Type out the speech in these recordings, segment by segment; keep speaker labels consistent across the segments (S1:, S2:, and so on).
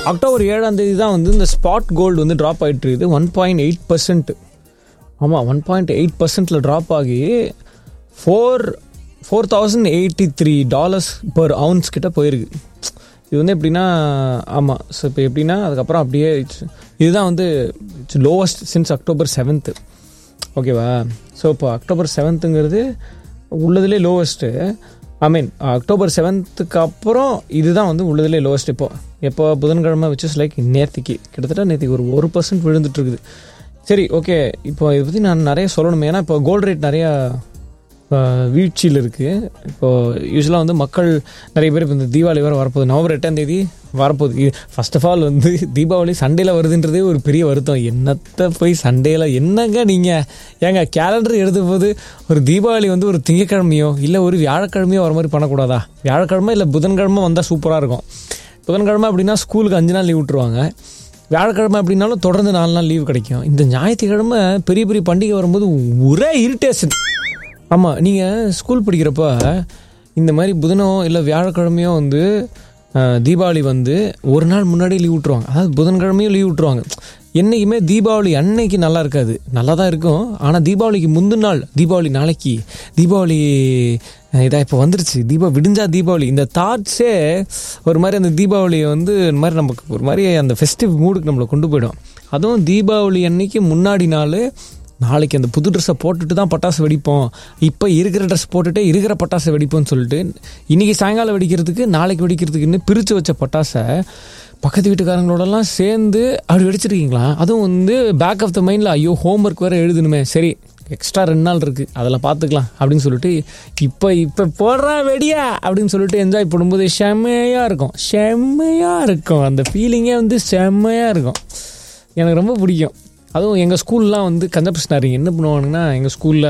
S1: October ஏழாம் தேதி தான் வந்து இந்த ஸ்பாட் கோல்டு வந்து ட்ராப் ஆகிட்டு இருக்குது ஒன் பாயிண்ட் எயிட் பர்சன்ட் ஆமாம் ஒன் பாயிண்ட் எயிட் பர்சன்ட்டில் ட்ராப் ஆகி four four thousand eighty three dollars per ounce கிட்ட போயிருக்கு இது வந்து எப்படின்னா ஆமாம் ஸோ இப்போ எப்படின்னா அதுக்கப்புறம் அப்படியே it's- இதுதான் வந்து it's lowest since October seventh ஓகேவா ஸோ இப்போ அக்டோபர் செவன்த்துங்கிறது உள்ளதுலே லோவஸ்ட்டு ஐ மீன் அக்டோபர் செவன்த்துக்கு அப்புறம் இதுதான் வந்து உள்ளதுலே லோவஸ்ட் இப்போ எப்போ புதன்கிழமை வச்சு லைக் நேற்றுக்கு கிட்டத்தட்ட நேற்றுக்கு ஒரு ஒரு பர்சன்ட் விழுந்துட்டு இருக்குது சரி ஓகே இப்போ இதை பற்றி நான் நிறைய சொல்லணும் ஏன்னா இப்போ கோல்டு ரேட் நிறையா ஆஹ், வீழ்ச்சியில் இருக்குது இப்போது யூஸ்வலாக வந்து மக்கள் நிறைய பேர் இப்போ இந்த தீபாவளி வர வரப்போகுது நவம்பர் எட்டாம் தேதி வரப்போகுது இது ஃபர்ஸ்ட் ஆஃப் ஆல் வந்து தீபாவளி சண்டேல வருதுன்றதே ஒரு பெரிய வருத்தம் என்னத்தை போய் சண்டேல என்னங்க நீங்கள் ஏங்க கேலண்டர் எழுத போது ஒரு தீபாவளி வந்து ஒரு திங்கக்கிழமையோ இல்லை ஒரு வியாழக்கிழமையோ வர மாதிரி பண்ணக்கூடாதா வியாழக்கிழமை இல்லை புதன்கிழமை வந்தால் சூப்பராக இருக்கும் புதன்கிழமை அப்படின்னா ஸ்கூலுக்கு அஞ்சு நாள் லீவ் விட்டுருவாங்க வியாழக்கிழமை அப்படின்னாலும் தொடர்ந்து நாலு நாள் லீவ் கிடைக்கும் இந்த ஞாயிற்றுக்கிழமை பெரிய பெரிய பண்டிகை வரும்போது ஒரே இரிட்டேஷன் ஆமாம் நீங்கள் ஸ்கூல் படிக்கிறப்ப இந்த மாதிரி புதனோ இல்லை வியாழக்கிழமையோ வந்து அஹ், தீபாவளி வந்து ஒரு நாள் முன்னாடி லீவ் விட்ருவாங்க அதாவது புதன்கிழமையும் லீவ் விட்ருவாங்க என்றைக்குமே தீபாவளி அன்னைக்கு நல்லா இருக்காது நல்லா தான் இருக்கும் ஆனால் தீபாவளிக்கு முந்தின நாள் தீபாவளி நாளைக்கு தீபாவளி அஹ், இதா இப்போ வந்துருச்சு தீபா விடிஞ்சா தீபாவளி இந்த தாட்ஸே ஒரு மாதிரி அந்த தீபாவளியை வந்து இந்த மாதிரி நமக்கு ஒரு மாதிரி அந்த ஃபெஸ்டிவ் மூடுக்கு நம்மளை கொண்டு போயிடும் அதுவும் தீபாவளி அன்னைக்கு முன்னாடி நாள் நாளைக்கு அந்த புது ட்ரெஸ்ஸை போட்டுட்டு தான் பட்டாசு வெடிப்போம் இப்போ இருக்கிற ட்ரெஸ் போட்டுட்டே இருக்கிற பட்டாசை வெடிப்போம்னு சொல்லிட்டு இன்னைக்கு சாயங்காலம் வெடிக்கிறதுக்கு நாளைக்கு வெடிக்கிறதுக்குன்னு பிரித்து வச்ச பட்டாசை பக்கத்து வீட்டுக்காரங்களோடலாம் சேர்ந்து அப்படி வெடிச்சிருக்கீங்களா அதுவும் வந்து பேக் ஆஃப் த மைண்டில் ஐயோ ஹோம்ஒர்க் வேறு எழுதணுமே சரி எக்ஸ்ட்ரா ரெண்டு நாள் இருக்குது அதெல்லாம் பார்த்துக்கலாம் அப்படின்னு சொல்லிட்டு இப்போ இப்போ போடுறா வெடியா அப்படின்னு சொல்லிட்டு என்ஜாய் பண்ணும்போது செம்மையாக இருக்கும் செம்மையாக இருக்கும் அந்த ஃபீலிங்கே வந்து செம்மையாக இருக்கும் எனக்கு ரொம்ப பிடிக்கும் அதுவும் எங்கள் ஸ்கூல்லாம் வந்து கஞ்சபிஸ்னாரிங்க என்ன பண்ணுவானுங்கன்னா எங்கள்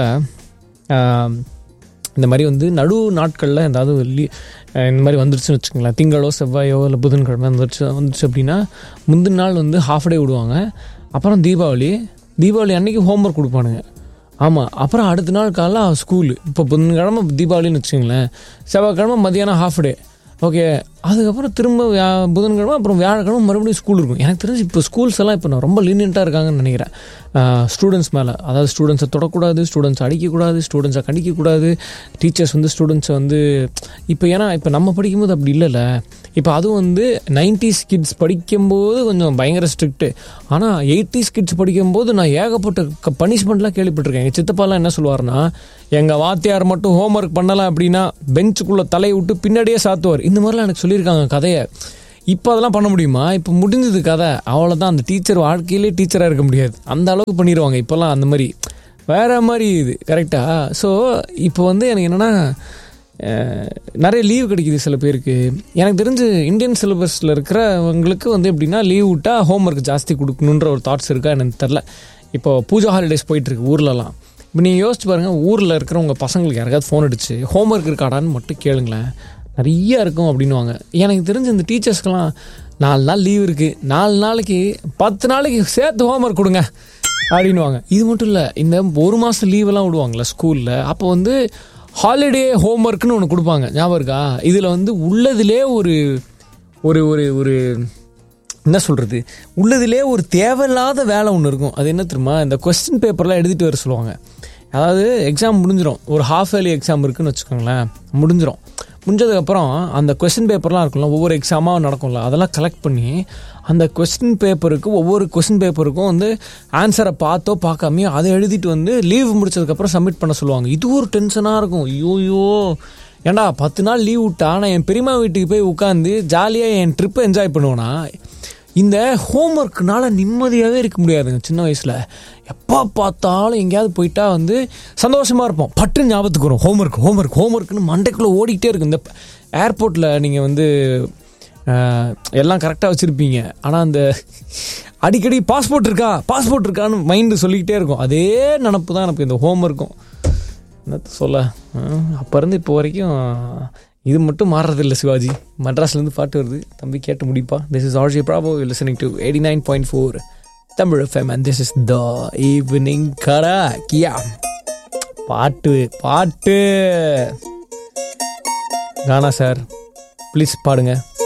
S1: ஸ்கூலில் இந்த மாதிரி வந்து நடு நாட்களில் ஏதாவது லீ இந்த மாதிரி வந்துருச்சுன்னு வச்சுக்கோங்களேன் திங்களோ செவ்வாயோ இல்லை புதன்கிழமை வந்துருச்சு வந்துருச்சு அப்படின்னா முந்தின நாள் வந்து ஹாஃப் டே விடுவாங்க அப்புறம் தீபாவளி தீபாவளி அன்னைக்கு ஹோம்ஒர்க் கொடுப்பானுங்க ஆமாம் அப்புறம் அடுத்த நாள் காலைல ஸ்கூலு இப்போ புதன்கிழமை தீபாவளின்னு வச்சுங்களேன் செவ்வாய்க்கிழமை மதியானம் ஹாஃப் டே ஓகே அதுக்கப்புறம் திரும்ப வியா புதன்கிழமை அப்புறம் வியாழக்கிழமை மறுபடியும் ஸ்கூல் இருக்கும் எனக்கு தெரிஞ்சு இப்போ ஸ்கூல்ஸ் எல்லாம் இப்போ நான் ரொம்ப லீனியண்ட்டாக இருக்காங்கன்னு நினைக்கிறேன் ஸ்டூடெண்ட்ஸ் மேலே அதாவது ஸ்டூடெண்ட்ஸை தொடக்கூடாது ஸ்டூடெண்ட்ஸ் அடிக்கக்கூடாது ஸ்டூடெண்ட்ஸை கண்டிக்கக்கூடாது டீச்சர்ஸ் வந்து ஸ்டூடெண்ட்ஸை வந்து இப்போ ஏன்னா இப்போ நம்ம படிக்கும்போது அப்படி இல்லைல்ல இப்போ அதுவும் வந்து நைன்டிஸ் கிட்ஸ் படிக்கும்போது கொஞ்சம் பயங்கர ஸ்ட்ரிக்ட்டு ஆனால் எயிட்டிஸ் கிட்ஸ் படிக்கும்போது நான் ஏகப்பட்ட பனிஷ்மெண்ட்லாம் கேள்விப்பட்டிருக்கேன் எங்கள் சித்தப்பாலாம் என்ன சொல்லுவார்னா எங்கள் வாத்தியார் மட்டும் ஹோம்ஒர்க் பண்ணலாம் அப்படின்னா பெஞ்சுக்குள்ளே தலையை விட்டு பின்னாடியே சாத்துவார் இந்த மாதிரிலாம் எனக்கு சொல்லியிருக்காங்க கதையை இப்போ அதெல்லாம் பண்ண முடியுமா இப்போ முடிஞ்சது கதை அவ்வளோதான் அந்த டீச்சர் வாழ்க்கையிலே டீச்சராக இருக்க முடியாது அந்த அளவுக்கு பண்ணிடுவாங்க இப்போல்லாம் அந்த மாதிரி வேற மாதிரி இது கரெக்டாக ஸோ இப்போ வந்து எனக்கு என்னென்னா அஹ், நிறைய லீவ் கிடைக்குது சில பேருக்கு எனக்கு தெரிஞ்சு இந்தியன் சிலபஸில் இருக்கிறவங்களுக்கு வந்து எப்படின்னா லீவ் விட்டால் ஹோம்ஒர்க் ஜாஸ்தி கொடுக்கணுன்ற ஒரு தாட்ஸ் இருக்கா எனக்கு தெரில இப்போ பூஜா ஹாலிடேஸ் போயிட்டுருக்கு ஊர்லலாம் இப்போ நீங்கள் யோசிச்சு பாருங்கள் ஊரில் இருக்கிறவங்க பசங்களுக்கு யாருக்காவது ஃபோன் அடிச்சு ஹோம்ஒர்க் இருக்காடான்னு மட்டும் கேளுங்களேன் நிறைய இருக்கும் அப்படின்னுவாங்க எனக்கு தெரிஞ்ச இந்த டீச்சர்ஸ்க்கெல்லாம் நாலு நாள் லீவ் இருக்குது நாலு நாளைக்கு பத்து நாளைக்கு சேர்த்து ஹோம்ஒர்க் கொடுங்க அப்படின்னுவாங்க இது மட்டும் இல்லை இந்த ஒரு மாதம் லீவெல்லாம் விடுவாங்கள்ல ஸ்கூலில் அப்போ வந்து ஹாலிடே ஹோம்ஒர்க்னு ஒன்று கொடுப்பாங்க ஞாபகம் இருக்கா இதில் வந்து உள்ளதிலே ஒரு ஒரு ஒரு ஒரு என்ன சொல்கிறது உள்ளதிலே ஒரு தேவையில்லாத வேலை ஒன்று இருக்கும் அது என்ன தெரியுமா இந்த கொஸ்டின் பேப்பர்லாம் எழுதிட்டு வர சொல்லுவாங்க அதாவது எக்ஸாம் முடிஞ்சிடும் ஒரு ஹாஃப் இயர்லி எக்ஸாம் இருக்குன்னு வச்சுக்கோங்களேன் முடிஞ்சிடும் முடிஞ்சதுக்கப்புறம் அந்த கொஸ்டின் பேப்பர்லாம் இருக்கும்ல ஒவ்வொரு எக்ஸாமாக நடக்கும்ல அதெல்லாம் கலெக்ட் பண்ணி அந்த கொஸ்டின் பேப்பருக்கு ஒவ்வொரு கொஸ்டின் பேப்பருக்கும் வந்து ஆன்சரை பார்த்தோ பார்க்காமையோ அதை எழுதிட்டு வந்து லீவ் முடிச்சதுக்கப்புறம் சப்மிட் பண்ண சொல்லுவாங்க இது ஒரு டென்ஷனாக இருக்கும் ஐயோயோ ஏன்டா பத்து நாள் லீவ் விட்டா நான் என் பெரியம்மா வீட்டுக்கு போய் உட்காந்து ஜாலியாக என் ட்ரிப்பை என்ஜாய் பண்ணுவேனா இந்த ஹோம்ஒர்க்னால நிம்மதியாகவே இருக்க முடியாதுங்க சின்ன வயசில் எப்போ பார்த்தாலும் எங்கேயாவது போயிட்டா வந்து சந்தோஷமாக இருப்போம் பட்டு ஞாபகத்துக்கு வரும் ஹோம்ஒர்க் ஹோம்ஒர்க் ஹோம்ஒர்க்னு மண்டைக்குள்ளே ஓடிக்கிட்டே இருக்கு இந்த ஏர்போர்ட்டில் நீங்கள் வந்து அஹ், எல்லாம் கரெக்டாக வச்சுருப்பீங்க ஆனால் அந்த அடிக்கடி பாஸ்போர்ட் இருக்கா பாஸ்போர்ட் இருக்கான்னு மைண்டு சொல்லிக்கிட்டே இருக்கும் அதே நினப்பு தான் எனக்கு இந்த ஹோம்ஒர்க்கும் என்னத்த சொல்ல அப்போ இருந்து இப்போ வரைக்கும் இது மட்டும் மாறுறதில்ல சிவாஜி மெட்ராஸ்லேருந்து பாட்டு வருது தம்பி கேட்டு முடிப்பா this is RJ Prabhu listening to eighty nine point four Tamil FM and this is the evening கரா கியா பாட்டு பாட்டு கானா சார் ப்ளீஸ் பாடுங்க